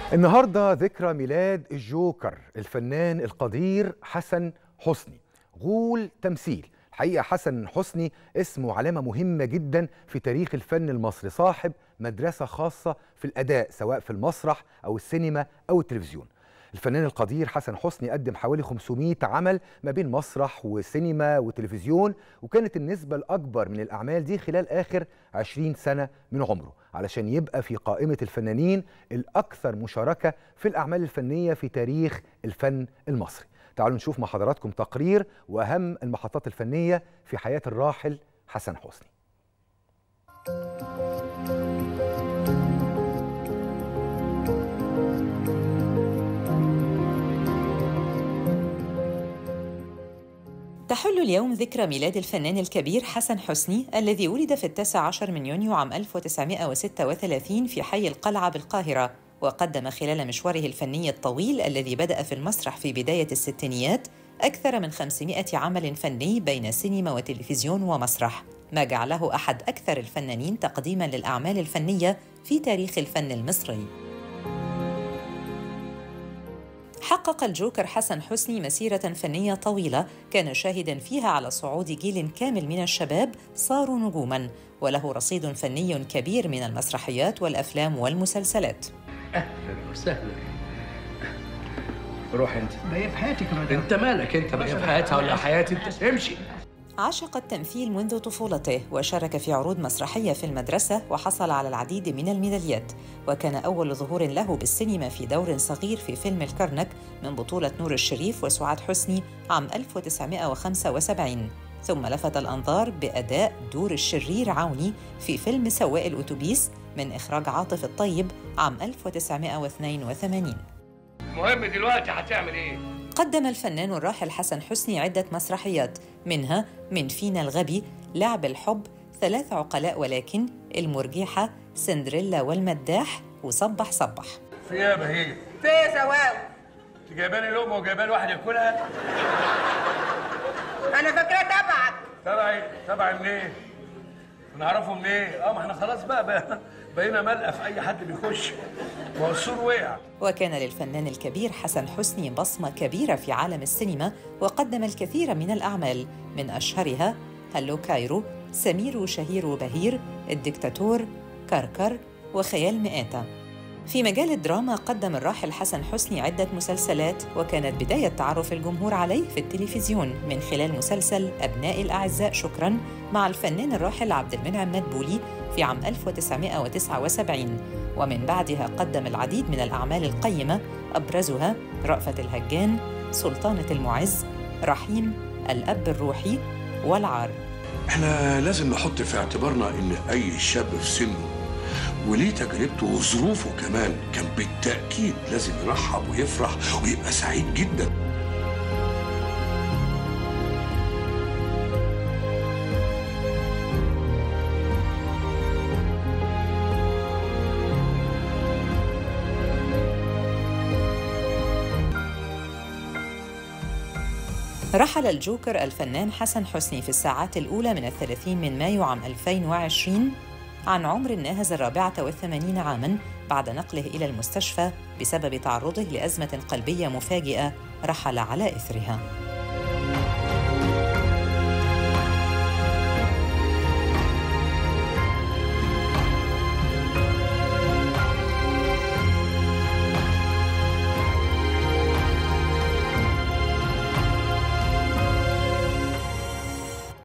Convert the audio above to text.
النهارده ذكرى ميلاد الجوكر الفنان القدير حسن حسني غول تمثيل الحقيقه حسن حسني اسمه علامه مهمه جدا في تاريخ الفن المصري صاحب مدرسه خاصه في الاداء سواء في المسرح او السينما او التلفزيون الفنان القدير حسن حسني قدم حوالي 500 عمل ما بين مسرح وسينما وتلفزيون وكانت النسبة الأكبر من الأعمال دي خلال آخر 20 سنة من عمره علشان يبقى في قائمة الفنانين الأكثر مشاركة في الأعمال الفنية في تاريخ الفن المصري تعالوا نشوف مع حضراتكم تقرير وأهم المحطات الفنية في حياة الراحل حسن حسني تحل اليوم ذكرى ميلاد الفنان الكبير حسن حسني الذي ولد في التاسع عشر من يونيو عام 1936 في حي القلعة بالقاهرة وقدم خلال مشواره الفني الطويل الذي بدأ في المسرح في بداية الستينيات أكثر من 500 عمل فني بين سينما وتلفزيون ومسرح ما جعله أحد أكثر الفنانين تقديماً للأعمال الفنية في تاريخ الفن المصري حقق الجوكر حسن حسني مسيرة فنية طويلة كان شاهدا فيها على صعود جيل كامل من الشباب صاروا نجوما وله رصيد فني كبير من المسرحيات والأفلام والمسلسلات اهلا وسهلا روح انت بقى في حياتك يا مدام انت مالك انت بقى في حياتها ولا حياتي انت امشي عشق التمثيل منذ طفولته وشارك في عروض مسرحية في المدرسة وحصل على العديد من الميداليات وكان أول ظهور له بالسينما في دور صغير في فيلم الكرنك من بطولة نور الشريف وسعاد حسني عام 1975 ثم لفت الأنظار بأداء دور الشرير عوني في فيلم سواق الأتوبيس من إخراج عاطف الطيب عام 1982 المهم دلوقتي هتعمل ايه قدم الفنان الراحل حسن حسني عدة مسرحيات منها من فينا الغبي لعب الحب ثلاث عقلاء ولكن المرجحة سندريلا والمداح وصبح صبح في ايه يا بهيج في ايه يا زواو انت جايباني لقمه وجايباني واحد ياكلها انا فاكره تبعك تبعي تبعي منين نعرفه منين اه ما احنا خلاص بقى, بقى بقينا ملقى في اي حد بيخش ما هو السور وقع وكان للفنان الكبير حسن حسني بصمة كبيرة في عالم السينما وقدم الكثير من الأعمال من أشهرها هلو كايرو سمير وشهير وبهير الدكتاتور كركر وخيال مئاتة في مجال الدراما قدم الراحل حسن حسني عدة مسلسلات وكانت بداية تعرف الجمهور عليه في التلفزيون من خلال مسلسل أبناء الأعزاء شكراً مع الفنان الراحل عبد المنعم مدبولي في عام 1979 ومن بعدها قدم العديد من الأعمال القيمة أبرزها رأفت الهجان سلطانة المعز رحيم الأب الروحي والعار احنا لازم نحط في اعتبارنا ان اي شاب في سنه وليه تجربته وظروفه كمان كان بالتأكيد لازم يرحب ويفرح ويبقى سعيد جدا رحل الجوكر الفنان حسن حسني في الساعات الأولى من الثلاثين من مايو عام 2020 عن عمر ناهز الرابعة والثمانين عاماً بعد نقله إلى المستشفى بسبب تعرضه لأزمة قلبية مفاجئة رحل على إثرها